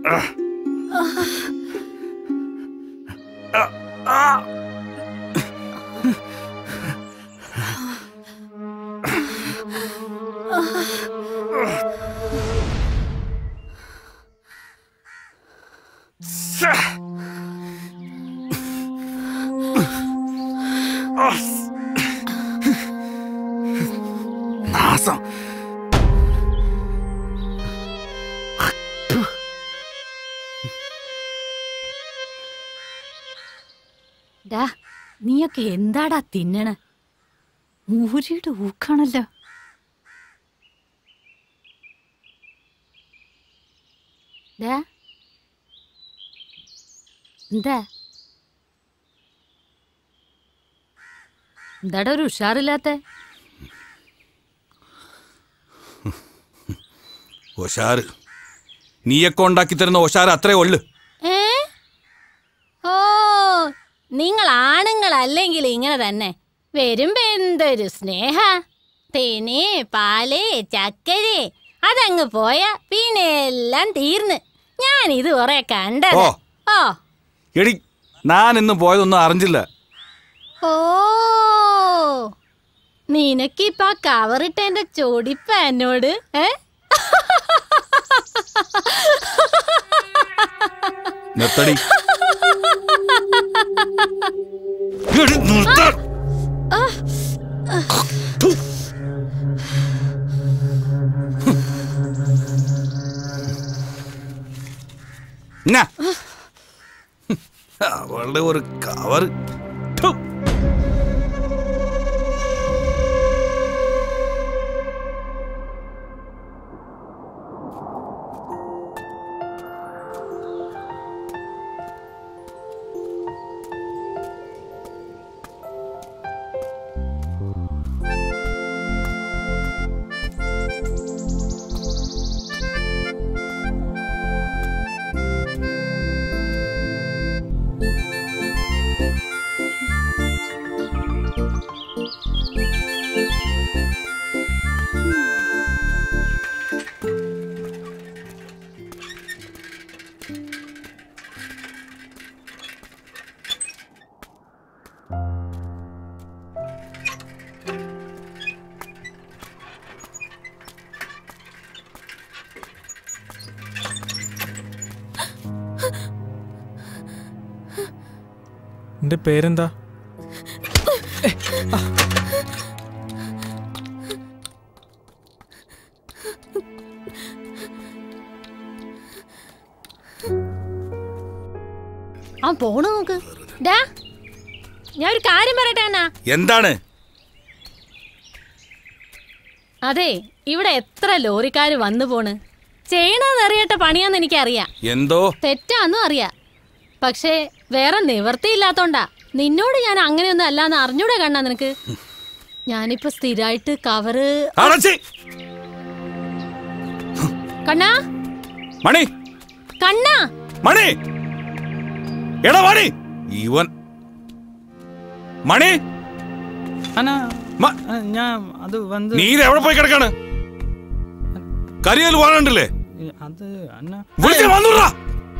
നാസം ഡാ നീയൊക്കെ എന്താടാ തിന്നണ ഊരിയുടെ ഊക്കാണല്ലോ ഡാ എന്താ എന്താടാ ഒരു ഉഷാറില്ലാത്ത ഒഷാറ് നീയൊക്കെ ഉണ്ടാക്കി തരുന്ന ഒഷാറ് അത്രേ ഉള്ളു ഏ ഓ നിങ്ങൾ ആണുങ്ങളല്ലെങ്കിൽ ഇങ്ങനെ തന്നെ വരുമ്പോ എന്തൊരു സ്നേഹ തേന് പാല് ചക്കര് അതങ്ങ് പോയ പിന്നെ എല്ലാം തീർന്ന് ഞാൻ ഇത് കുറെ കണ്ടത് ഓ. ഓ എടി ഞാൻ ഇന്ന് പോയതൊന്നും അറിഞ്ഞില്ല ഓ നിനക്കിപ്പ ആ കവറിട്ടെന്റെ ചൊടിപ്പ എന്നോട് ഏ നിർത്തടി എടി, നിർത്താൻ. എന്നാ? അവളുടെ ഒരു കവർ എന്റെ പേരെന്താ ആ പോണു നോക്ക് ഡാ ഞാൻ ഒരു കാര്യം പറയട്ടെ അണ്ണാ എന്താണ് അതെ ഇവിടെ എത്ര ലോറിക്കാര് വന്നു പോണ് ചെയ്യണത് അറിയട്ട പണിയാന്ന് എനിക്കറിയാം എന്തോ തെറ്റാന്നും അറിയാം പക്ഷേ വേറെ നിവർത്തിയില്ലാത്തോണ്ടാ നിന്നോട് ഞാൻ അങ്ങനെയൊന്നും അല്ലാന്ന് അറിഞ്ഞൂടെ കണ്ണാ നിനക്ക് ഞാനിപ്പോ സ്ഥിരായിട്ട് കവറ് അടച്ചി കണ്ണാ മണി കണ്ണാ മണി എടാ മണി ഇവൻ മണി അണ്ണാ മ- ഞാൻ അത് വന്ന് നീ ഇത് എവിടെ പോയി കിടക്കാണ് കരിയൽ പോകാനുണ്ടല്ലേ അത് അണ്ണാ വിളിച്ച് വന്നുടാ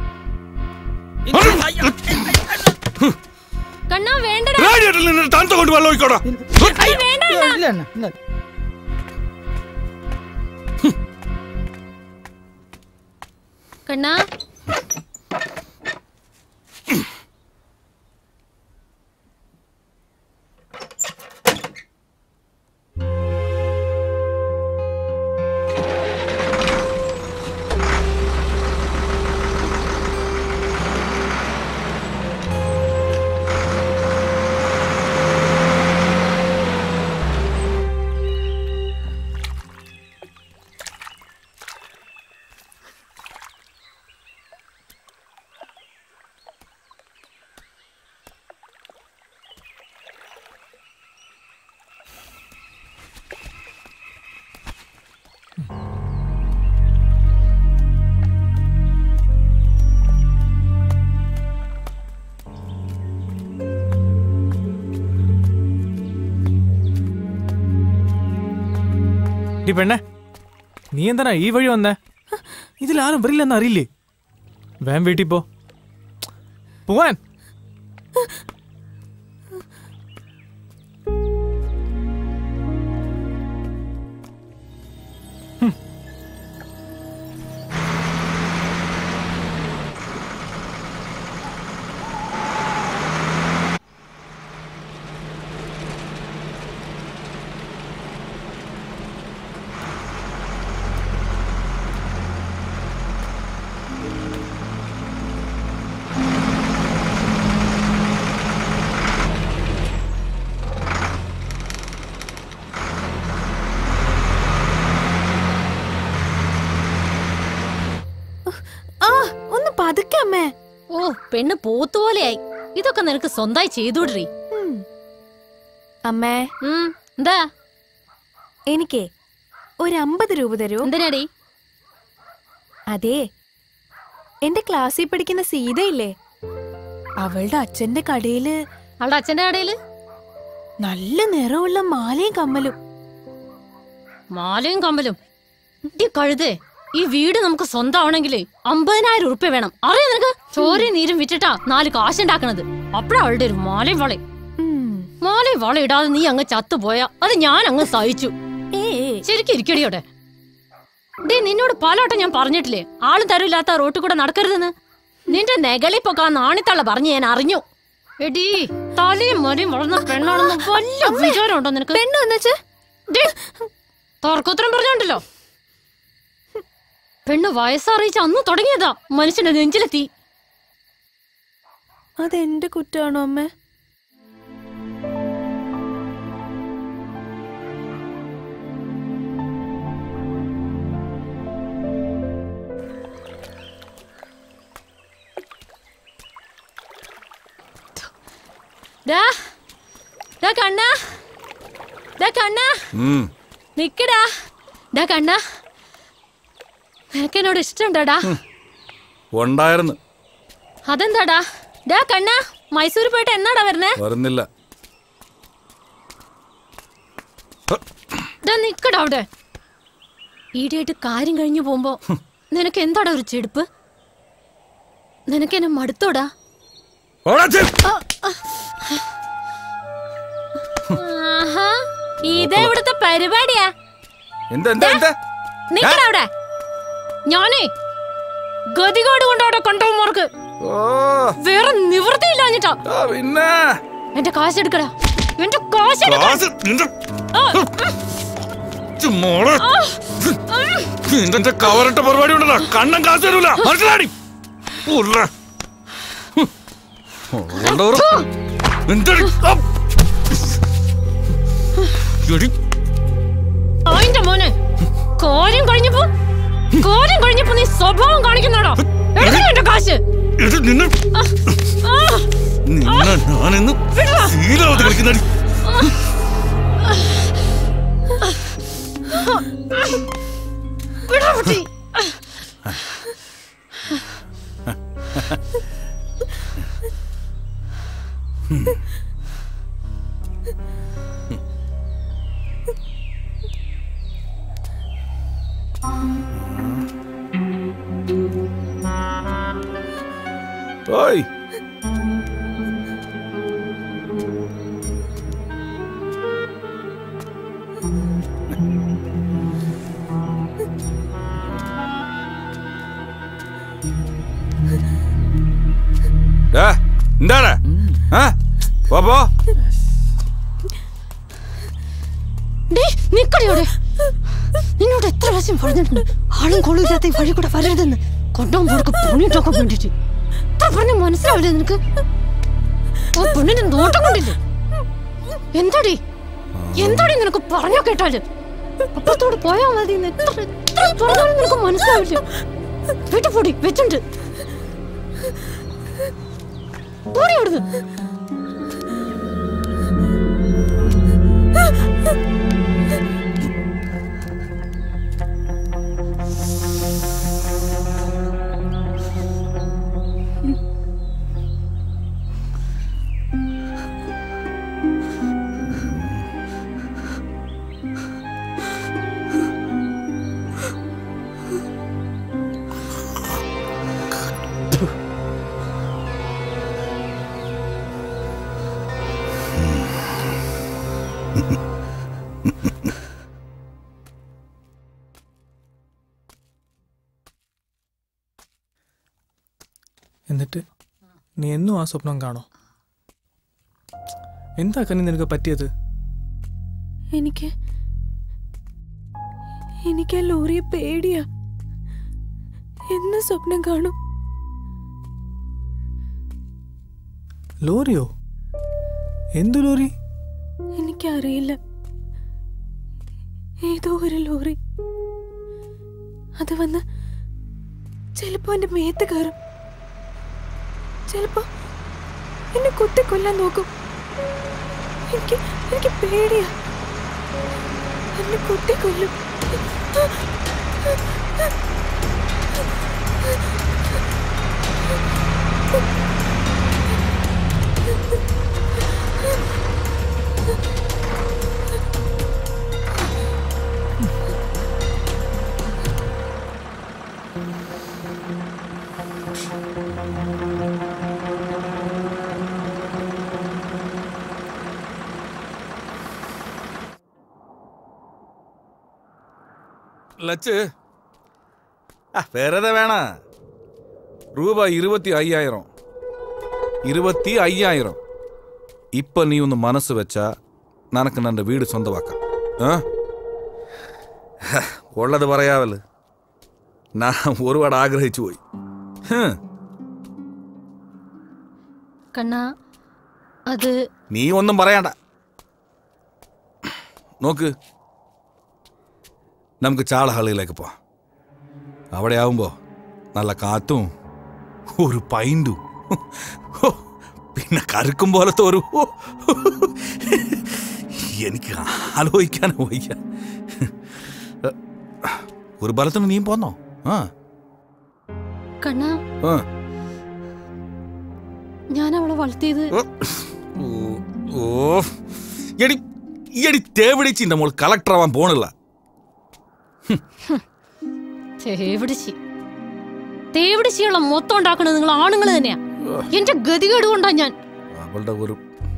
കണ്ണാ വേണ്ടടാ റേഡിയേറ്ററിൽ നിന്ന് തണുത്ത കൊണ്ട് വെള്ളം ഒഴിക്കോടാ അയ്യ, വേണ്ട ഇല്ല അണ്ണാ. അണ്ണാ ഇല്ല കണ്ണാ ഡി പെണ്ണെ നീ എന്താണ് ഈ വഴി വന്നേ ഇതിലാരും വരില്ലെന്ന് അറിയില്ലേ വേം വീട്ടിൽ പോ പോവാൻ ആ ഒന്ന് പതുക്കെ അമ്മേ ഓ പെണ്ണ് പോത്തുപോലെയായി ഇതൊക്കെ നിനക്ക് സ്വന്തമായി ചെയ്തൂടറി ഉം. അമ്മേ ഉം എന്താ എനിക്കേ ഒരു അമ്പത് രൂപ തരൂ എന്തിനാടി അതെ എന്റെ ക്ലാസ്സിൽ പഠിക്കുന്ന സീതയില്ലേ അവളുടെ അച്ഛന്റെ കടയില് അവളുടെ അച്ഛന്റെ കടയില് നല്ല നിറമുള്ള മാലയും കമ്മലും മാലയും കമ്പലും ഈ കഴുതേ ഈ വീട് നമുക്ക് സ്വന്തമാണെങ്കിലേ അമ്പതിനായിരം ഉറുപ്പ്യ വേണം അറിയാം നിനക്ക് ചോരയും നീരും വിറ്റിട്ടാ നാല് കാശുണ്ടാക്കണത് അപ്പഴാ അവളുടെ ഒരു മാലയും വളയും ഉം. മാലയും വള ഇടാതെ നീ അങ്ങ് ചത്തുപോയാ അത് ഞാൻ അങ്ങ് സഹിച്ചു ഏ ശരിക്കും ഇരിക്കടിയോടെ ഡേ നിന്നോട് പലവട്ടം ഞാൻ പറഞ്ഞിട്ടില്ലേ ആളും തരൂല്ലാത്ത റോട്ടിൽ കൂടെ നടക്കരുതെന്ന് നിന്റെ നെകളിപ്പൊക്കെ ആ നാണിത്തള്ള പറഞ്ഞു ഞാൻ അറിഞ്ഞു എടീ തലയും മലയും വളർന്ന പെണ്ണാണെന്ന് വല്ല വിചാരം ഉണ്ടോ നിനക്ക് പെണ്ണ് വന്നച്ച് ദേ, തർക്കോത്തരം പറഞ്ഞോണ്ടല്ലോ പെണ്ണ് വയസ്സറിയിച്ച അന്ന് തുടങ്ങിയതാ മനുഷ്യന്റെ നെഞ്ചിലെത്തി അതെന്റെ കുറ്റാണോ അമ്മേ ഡാ ഡാ കണ്ണ ഡാ കണ്ണ ഉം. നിക്കടാ ഡാ കണ്ണ നിനക്ക് എന്നോട് ഇഷ്ടമുണ്ടോടാ ഉണ്ടായിരുന്നു അതെന്താടാ ഡാ കണ്ണ മൈസൂർ പോയിട്ട് എന്നാടാ വരണേ വരുന്നില്ല ഡാ നിക്കടാ അവിടെ ഈടെയായിട്ട് കാര്യം കഴിഞ്ഞു പോകുമ്പോ നിനക്ക് എന്താടാ ഒരു ചെടുപ്പ് നിനക്ക് എന്നെ മടുത്തോടാ ഓടാ ചെ. ആഹാ ഇതേ ഇവിടുത്തെ പരിപാടിയാ എന്താ എന്താ എന്താ നിക്കടാ അവിടെ ഞാനേ ഗതികോട് കൊണ്ടവിടെ കൊണ്ടുപോകുമ്പോർക്ക് ഓ വേറെ നിവൃത്തിയില്ലാഞ്ഞിട്ടാ ആ, പിന്നെ എന്റെ കാശ് എടുക്കടാ എന്റെ കാശ് എടുക്ക. ക്ലാസ് നിന്റെ ആ, ചു മോളെ നിന്റെ കവറിട്ട പരിപാടി ഉണ്ടല്ലോ കണ്ണം കാശ് തരൂല മനസ്സിലാടി ഉള്ള. ഹും. ഓടോറ്. എന്തെടി? ആ. എടി, അതിന്റെ മോനെ കാര്യം കഴിഞ്ഞപ്പോ കാര്യം കഴിഞ്ഞപ്പോ നീ സ്വഭാവം കാണിക്കുന്നോടോ എടുക്കണോ എന്റെ കാശ് എടി നിന്നെ ആ, ആ, നിന്നെ ഞാനിന്ന് ശീലാവത് കളിക്കുന്നടി വിടാ കുട്ടി. ഓയ് ഡാ, എന്താടാ ആ പോ പോ ഡേ, നിക്കടി അവിടെ. നിന്നോട് എത്ര പ്രാവശ്യം പറഞ്ഞിട്ടുണ്ട് ആളും കൊള്ളില്ലാത്ത ഈ വഴി കൂടെ വരരുതെന്ന് കൊണ്ടുപോകുമ്പോഴൊക്കെ പണിയിട്ടൊക്കെ വേണ്ടിട്ട് എത്ര പറഞ്ഞ മനസ്സിലാവില്ലേ നിനക്ക് ആ പെണ്ണിന്റെ നോട്ടം കൊണ്ടില്ലേ എന്താടി എന്താടി നിനക്ക് പറഞ്ഞോ കേട്ടാല് അപ്പുറത്തോട് പോയാ മതി എന്ന് എത്ര എത്ര പറഞ്ഞാലും നിനക്ക് മനസ്സിലാവില്ല വീട്ടിൽ പൊടി വെച്ചുണ്ട് പോടി അവിടുന്ന് എന്നിട്ട് നീ എന്നും ആ സ്വപ്നം കാണോ എന്താ കന്നി നിനക്ക് പറ്റിയത് എനിക്ക് എനിക്ക് ആ ലോറിയെ പേടിയാ എന്ന് സ്വപ്നം കാണും ലോറിയോ എന്തു ലോറി എനിക്കറിയില്ല ഏതോ ഒരു ലോറി അത് വന്ന് ചിലപ്പോ എന്റെ മേത്ത് കയറും ചിലപ്പോ എന്നെ കുത്തിക്കൊല്ലാൻ നോക്കും എനിക്ക് എനിക്ക് പേടിയാ എന്നെ കുത്തിക്കൊല്ലും லட்சு ஆ வேற எதை வேணாம் ரூபாய் இருபத்தி ஐயாயிரம் ഇരുപത്തി അയ്യായിരം ഇപ്പൊ നീ ഒന്ന് മനസ്സ് വെച്ചാ നനക്ക് നന്റെ വീട് സ്വന്തമാക്കാം ആ ഹ, ഉള്ളത് പറയാവല് ഞാൻ ഒരുപാട് ആഗ്രഹിച്ചു പോയി ഹ്, കണ്ണാ അത് നീ ഒന്നും പറയണ്ട നോക്ക് നമുക്ക് ചാളഹള്ളിയിലേക്ക് പോവാം അവിടെ ആവുമ്പോ നല്ല കാറ്റും ഒരു പൈൻറ്റും ഹോ, പിന്നെ കരുക്കും പോലത്തെ ഒരു ഹോ, എനിക്ക് ആലോചിക്കാൻ വയ്യ ഒരു ബലത്തിന് നീ പോന്നോ ആ കണ്ണാ ആ ഞാൻ അവളെ വളർത്തിയത് ഓ, ഓ എടി എടി തേവിടിച്ചിന്റെ മോൾ കളക്ടർ ആവാൻ പോണില്ല തേവിടിച്ചി തേവിടിച്ചിയുള്ള മൊത്തം ഉണ്ടാക്കണത് നിങ്ങൾ ആണുങ്ങൾ തന്നെയാ എന്റെ ഗതികേട് കൊണ്ടാ ഞാൻ അവളുടെ ഒരു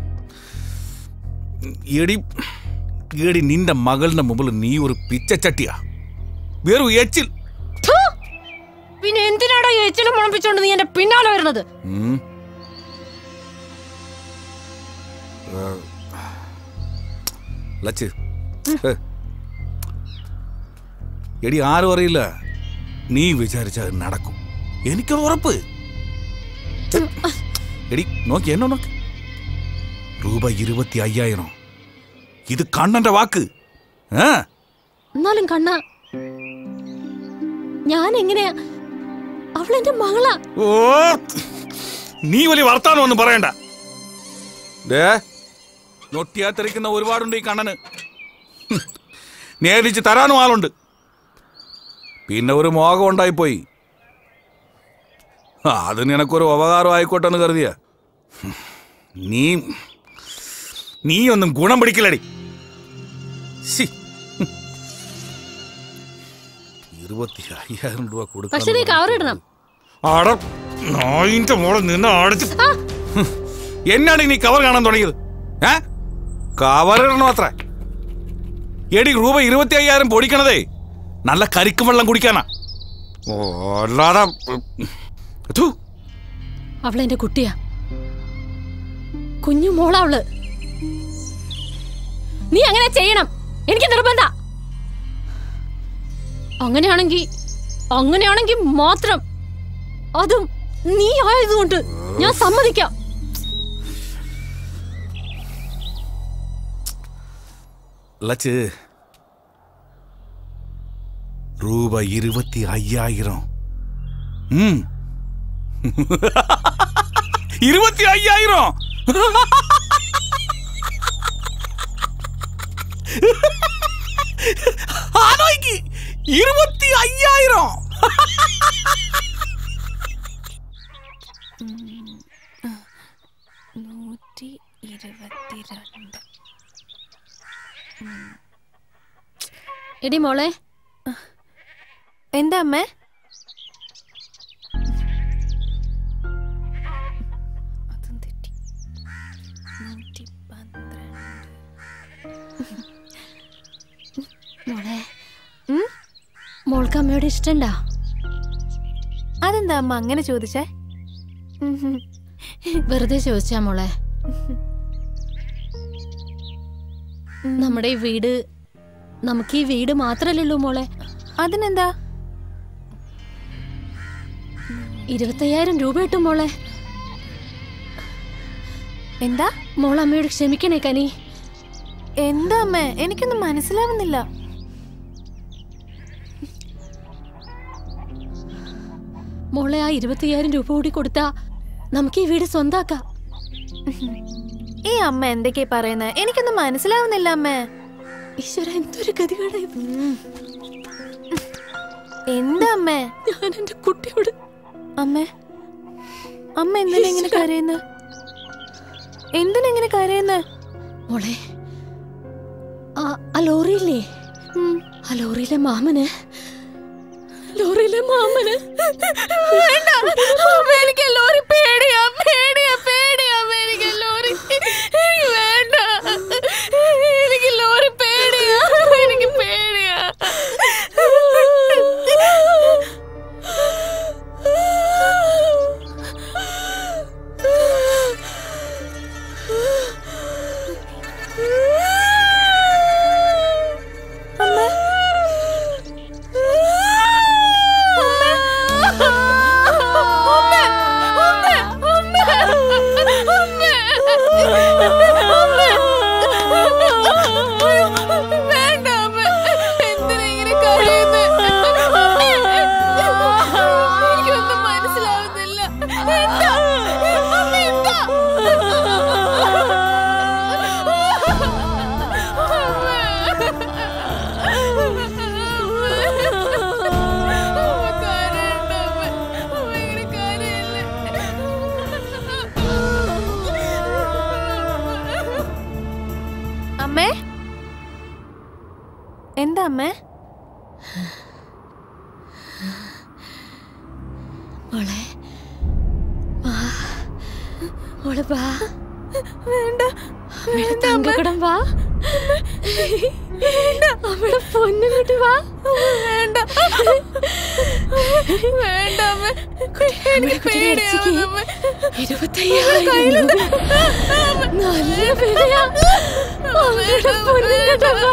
എടി എടി നിന്റെ മകളുടെ മുമ്പിൽ നീ ഒരു പിച്ചച്ചട്ടിയാ വെറും എച്ചിൽ ഥു! പിന്നെ എന്തിനാടാ ഈ എച്ചിലും മുളപ്പിച്ചോണ്ട് നീ എന്റെ പിന്നാലെ വരുന്നത് ഉം. ആ, ലച്ച് ഏ. എടി ആരും അറിയില്ല നീ വിചാരിച്ചാൽ അത് നടക്കും എനിക്കത് ഉറപ്പ് എടി നോക്കി എന്നോ നോക്ക് രൂപ ഇരുപത്തി അയ്യായിരം ഇത് കണ്ണന്റെ വാക്ക് ആ എന്നാലും കണ്ണ ഞാൻ എങ്ങനെയാ അവളെന്റെ മകളാ ഓ നീ വലിയ വർത്താനം ഒന്നും പറയണ്ട ദേ നൊട്ടിയാത്തിരിക്കുന്ന ഒരുപാടുണ്ട് ഈ കണ്ണന് ഹും, നേരിച്ച് തരാനും ആളുണ്ട് പിന്നെ ഒരു മോഹം ഉണ്ടായിപ്പോയി ആ, അത് നിനക്കൊരു ഉപകാരം ആയിക്കോട്ടെ എന്ന് കരുതിയ ഹും, നീ നീ ഒന്നും ഗുണം പിടിക്കില്ലടി ശ്ശി. ഹും. ഇരുപത്തി അയ്യായിരം രൂപ കൊടുക്കാൻ പക്ഷെ നീ കവർ ഇടണം അട നായിന്റെ മോളെ നിന്ന് അടച്ച് ഹും. എന്നാണ് നീ കവർ കാണാൻ തുടങ്ങിയത് ഏ കവറിടണോ അത്ര എടി രൂപ ഇരുപത്തി അയ്യായിരം പൊടിക്കണതേ നല്ല കരിക്കും വെള്ളം കുടിക്കാനാ ഓ, അല്ലാതെ ഥു, അവളെന്റെ കുട്ടിയാ കുഞ്ഞു മോളാ അവള് നീ അങ്ങനെ ചെയ്യണം എനിക്ക് നിർബന്ധ അങ്ങനെയാണെങ്കി അങ്ങനെയാണെങ്കി മാത്രം അതും നീ ആയതുകൊണ്ട് ഞാൻ സമ്മതിക്കാം ലച്ച് രൂപ ഇരുപത്തി അയ്യായിരം ഉം. ഇരുപത്തി അയ്യായിരം ആലോചിക്ക് ഇരുപത്തി അയ്യായിരം നൂറ്റി ഇരുപത്തിരണ്ട് എടി മോളെ എന്താ അമ്മേ അതും തെറ്റി നൂറ്റി പന്ത്രണ്ട് മോളെ ഉം? മോൾക്ക് അമ്മയോട് ഇഷ്ടണ്ടാ അതെന്താ അമ്മ അങ്ങനെ ചോദിച്ചേ ഉം ഹും. വെറുതെ ചോദിച്ചാ മോളെ നമ്മുടെ ഈ വീട് നമുക്ക് ഈ വീട് മാത്രല്ലല്ലോ മോളെ അതിനെന്താ ഇരുപത്തയ്യായിരം രൂപ കിട്ടും മോളെ എന്താ മോൾ അമ്മയോട് ക്ഷമിക്കണേ കനി എന്താ അമ്മേ എനിക്കൊന്നും മനസ്സിലാവുന്നില്ല മോളെ ആ ഇരുപത്തയ്യായിരം രൂപ കൂടി കൊടുത്താ നമുക്ക് ഈ വീട് സ്വന്താക്കാം ഈ അമ്മ എന്തൊക്കെയാ പറയുന്നത് എനിക്കൊന്നും മനസ്സിലാവുന്നില്ല അമ്മേ ഈശ്വര എന്തൊരു ഗതികേടാ ഇത്. എന്താ അമ്മേ ഞാൻ എന്റെ കുട്ടിയോട് അമ്മേ അമ്മ എന്തിനാ ഇങ്ങനെ കരയുന്നത് എന്തിനാ ഇങ്ങനെ കരയുന്നത് മോളെ ആ ആ ലോറിയില്ലേ ആ ലോറിയിലെ മാമന് ലോറിയിലെ മാമന് വേണ്ട അമ്മ, എനിക്ക് ലോറി പേടിയാ പേടിയാ പേടിയാ അമ്മ, എനിക്ക് ലോറി എനിക്ക് വേണ്ട എനിക്ക് ലോറി പേടിയാ എനിക്ക് പേടിയാ വേണ്ട അമ്മ എന്തിനാ ഇങ്ങനെ കരയുന്നത് എനിക്കൊന്നും മനസ്സിലാവുന്നില്ല എന്താ അമ്മ എന്താ അമ്മേ എന്താ അമ്മേ മോളെ വാ മോളെ വാ വേണ്ട അമ്മയുടെ തങ്കക്കുടം വാ അമ്മയുടെ പൊന്നുകുട്ടി വാ വേണ്ട വേണ്ട അമ്മ എനിക്ക് അമ്മയുടെ കുട്ടിയുടെ ഇറച്ചിക്ക് പേടിയാവുന്നു അമ്മ. ഇരുപത്തയ്യായിരം രൂപ. നല്ല വിലയാ അമ്മയുടെ പൊന്നുകുട്ടം വാ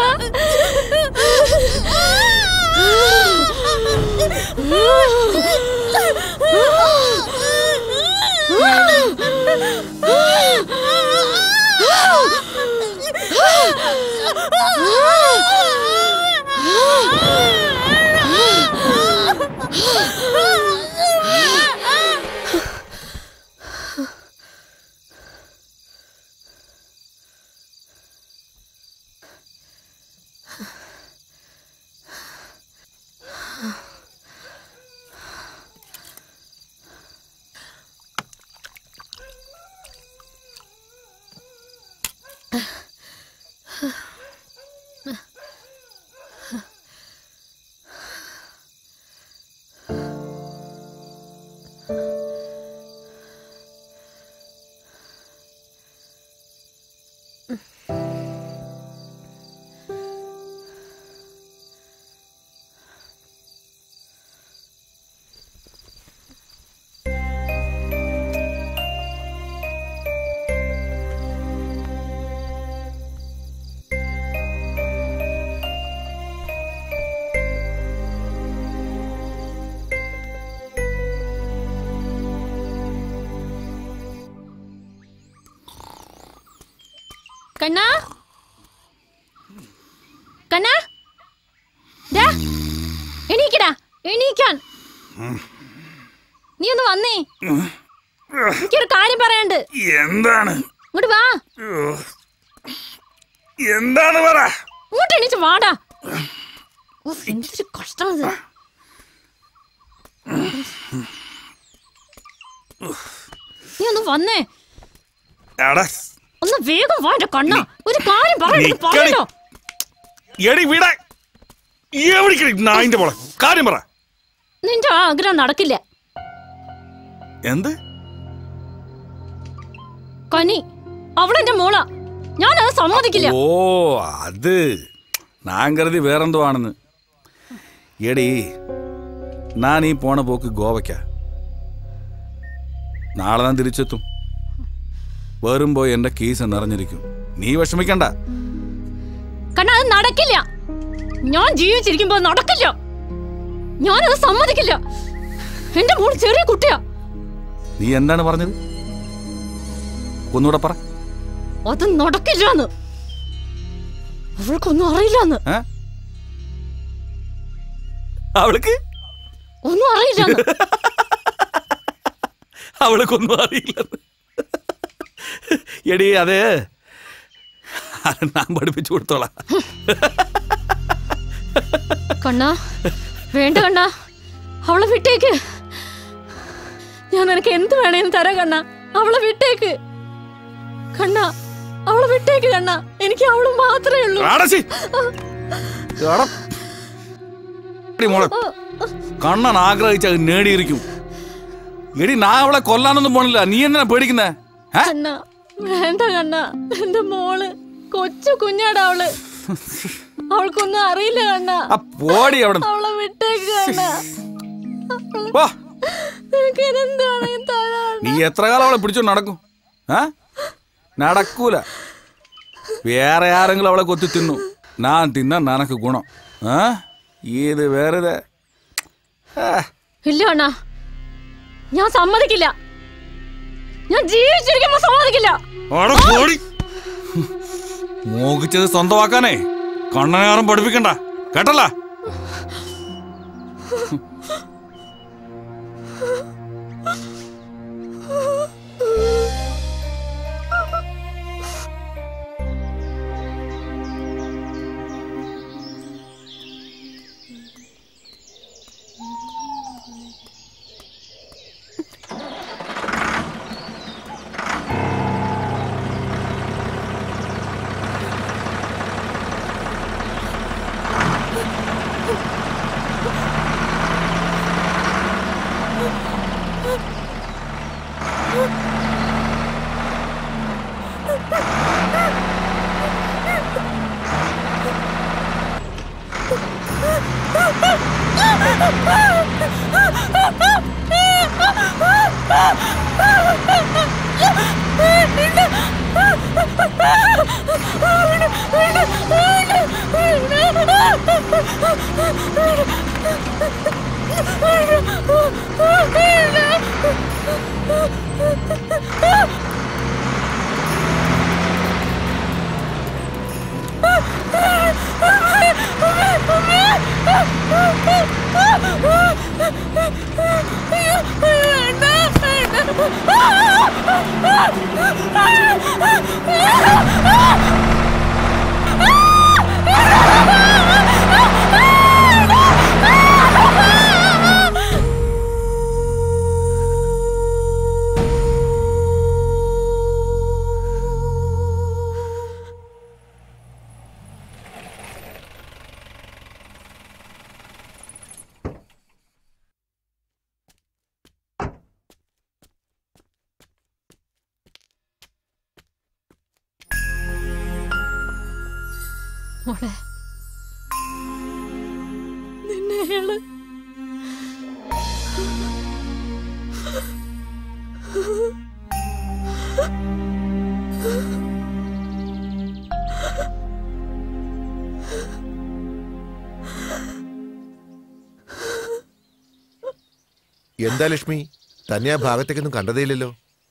കണ്ണാ കണ്ണാ ഡാ, എണീക്കടാ എണീക്കാൻ നീ ഒന്ന് വന്നേ എനിക്കൊരു കാര്യം പറയാണ്ട് എന്താണ് ഇങ്ങോട്ട് വാ എന്താണ് പറ ഇങ്ങോട്ട് എണീച്ച് വാടാ ഉഫ്, എന്തൊരു കഷ്ടം ഇത് നീ ഒന്ന് വന്നേ എടാ ഒന്ന് വേഗം വാ എന്റെ കണ്ണ ഒരു കാര്യം പറയണ്ട നിക്കടി. പറയണോ എടി വിടാ എവിടേക്കടി നായിന്റെ പോളെ കാര്യം പറ നിന്റെ ആ ആഗ്രഹം നടക്കില്ല എന്ത് കനി അവളെന്റെ മോളാ ഞാനത് സമ്മതിക്കില്ല ഓ അത് ഞാൻ കരുതി വേറെന്തോ ആണെന്ന് എടി ഞാൻ ഈ പോണ പോക്ക് ഗോവയ്ക്ക നാളെ ഞാൻ തിരിച്ചെത്തും വരുമ്പോ എന്റെ കേസ് നിറഞ്ഞിരിക്കും നീ വിഷമിക്കണ്ട കാരണം അത് നടക്കില്ല ഞാൻ ജീവിച്ചിരിക്കുമ്പോ അത് നടക്കില്ല ഞാനത് സമ്മതിക്കില്ല എന്റെ മോള് ചെറിയ കുട്ടിയാ നീ എന്താണ് പറഞ്ഞത് ഒന്നുകൂടെ പറ അത് നടക്കില്ലാന്ന് അവൾക്കൊന്നും അറിയില്ലാന്ന് ഏ? അവൾക്ക് ഒന്നും അറിയില്ലാന്ന് അവൾക്കൊന്നും അറിയില്ലെന്ന് എടി അതെ അത് ഞാൻ പഠിപ്പിച്ചു കൊടുത്തോളാം കണ്ണാ വേണ്ട കണ്ണാ അവളെ വിട്ടേക്ക് ഞാൻ നിനക്ക് എന്ത് വേണേലും തരാം കണ്ണാ അവളെ വിട്ടേക്ക് കണ്ണാ അവളെ വിട്ടേക്ക് കണ്ണാ എനിക്ക് അവള് മാത്രമേ ഉള്ളൂ ആടച്ചി. എടാ. എടി മോളെ കണ്ണൻ ആഗ്രഹിച്ച അത് നേടിയിരിക്കും എടി ഞാൻ അവളെ കൊല്ലാനൊന്നും പോണില്ല നീ എന്തിനാ പേടിക്കുന്നേ ഏ? കണ്ണാ വേണ്ട കണ്ണാ എന്റെ മോള് കൊച്ചു കുഞ്ഞാടാ അവള് അവൾക്കൊന്നും അറിയില്ല കണ്ണാ ആ പോടി അവിടെ അവളെ വിട്ടേക്ക് കണ്ണാ വാ നിനക്ക് എന്ത് വേണേലും തരാം നീ എത്ര കാലം അവളെ പിടിച്ചോണ്ട് നടക്കും ആ നടക്കൂല വേറെ ആരെങ്കിലും അവളെ കൊത്തി തിന്നു ഞാൻ തിന്നാൻ നനക്ക് ഗുണം ആ ഇത് വേറെ ഇല്ല അണ്ണാ ഞാൻ സമ്മതിക്കില്ല ഞാൻ ജീവിച്ചിരിക്കുമ്പോ സമ്മതിക്കില്ല മോഹിച്ചത് സ്വന്തമാക്കാനേ കണ്ണനാറും പഠിപ്പിക്കണ്ട കേട്ടല്ല മോളെ നിന്നെ അയാള് എന്താ ലക്ഷ്മി തന്നെ ആ ഭാഗത്തേക്കൊന്നും കണ്ടതേയില്ലല്ലോ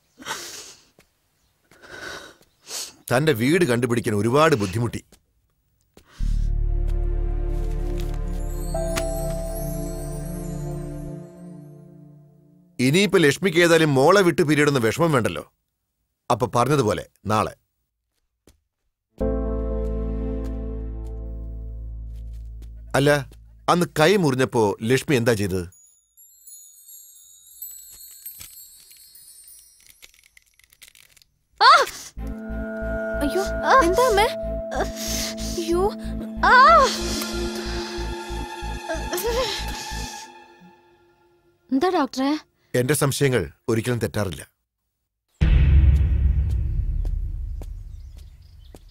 തന്റെ വീട് കണ്ടുപിടിക്കാൻ ഒരുപാട് ബുദ്ധിമുട്ടി ഇനിയിപ്പോ ലക്ഷ്മിക്ക് ഏതായാലും മോളെ വിട്ട് പിരിയിടുന്ന വിഷമം വേണ്ടല്ലോ അപ്പൊ പറഞ്ഞതുപോലെ നാളെ അല്ല അന്ന് കൈ മുറിഞ്ഞപ്പോ ലക്ഷ്മി എന്താ ചെയ്തത് അയ്യോ എന്താ അമ്മേ അയ്യോ എന്താ ഡോക്ടറെ എന്റെ സംശയങ്ങൾ ഒരിക്കലും തെറ്റാറില്ല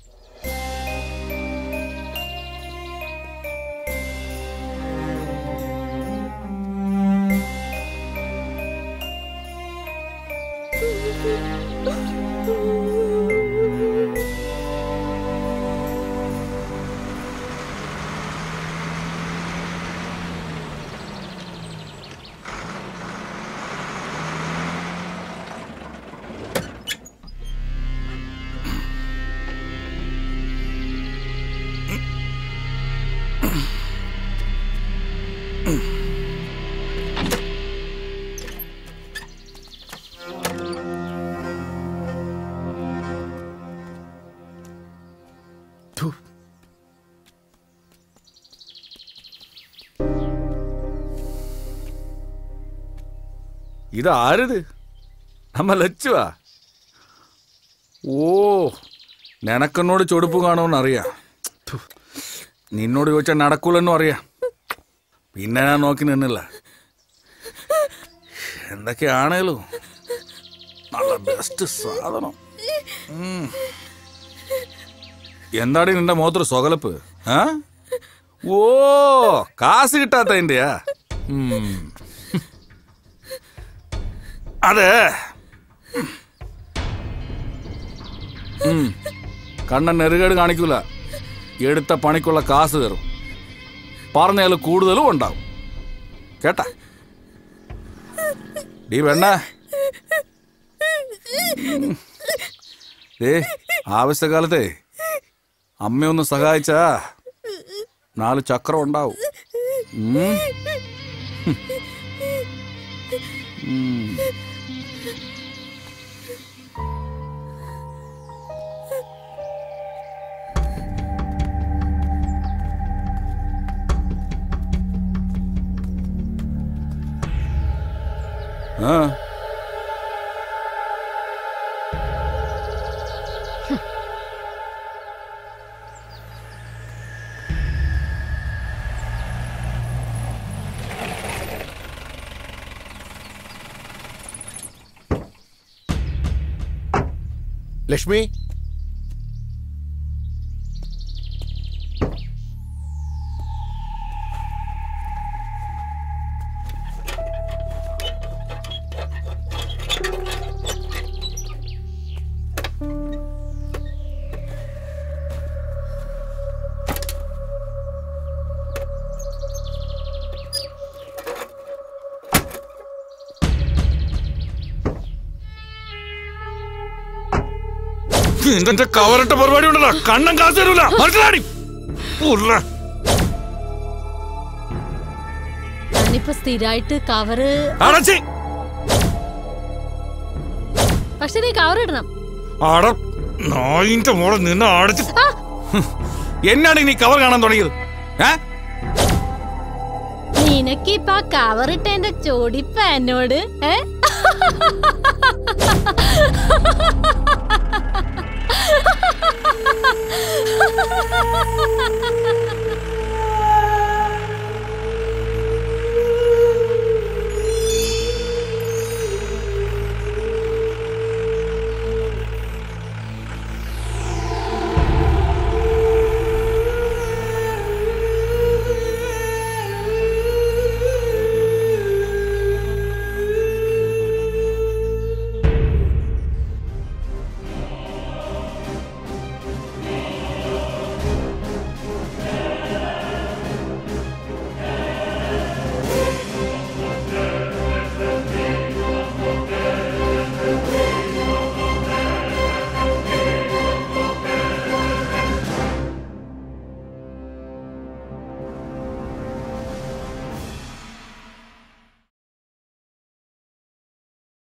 ഥു. ഇതാരത് നമ്മ ലച്ചുവാ ഓ നിനക്കെന്നോട് ചൊടുപ്പ് കാണുമെന്ന് അറിയാം ഥു. നിന്നോട് ചോദിച്ചാൽ നടക്കൂലെന്നും അറിയാം പിന്നെ ഞാൻ നോക്കി നിന്നില്ല എന്തൊക്കെയാണേലും നല്ല ബെസ്റ്റ് സാധനം ഉം. എന്താടി നിന്റെ മുഖത്തൊരു സ്വകലപ്പ് ആ ഓ കാശ് കിട്ടാത്തതിന്റെയാ ഉം. അതെ ഉം. കണ്ണൻ നെറുകേട് കാണിക്കൂല എടുത്ത പണിക്കുള്ള കാശ് തരും പറഞ്ഞാൽ കൂടുതലും ഉണ്ടാവും കേട്ടാ ഡീ വേണ്ട ഏ ആവശ്യകാലത്തെ അമ്മയൊന്ന് സഹായിച്ചാ നാല് ചക്രം ഉണ്ടാവും ഉം. ഉം. ആ ലക്ഷ്മി നിന്റെ കവറിട്ട പരിപാടി ഉണ്ടല്ലോ കണ്ണം കാശ് തരൂല മനസ്സിലാടി ഉള്ള ഞാനിപ്പോ സ്ഥിരായിട്ട് കവറ് അടച്ചി പക്ഷെ നീ കവർ ഇടണം അട നായിന്റെ മോളെ നിന്ന് അടച്ച് എന്നാണ് നീ കവർ കാണാൻ തുടങ്ങിയത് ഏ നിനക്കിപ്പ ആ കവർ ഇട്ട എന്റെ ചോടിപ്പ എന്നോട് ഏ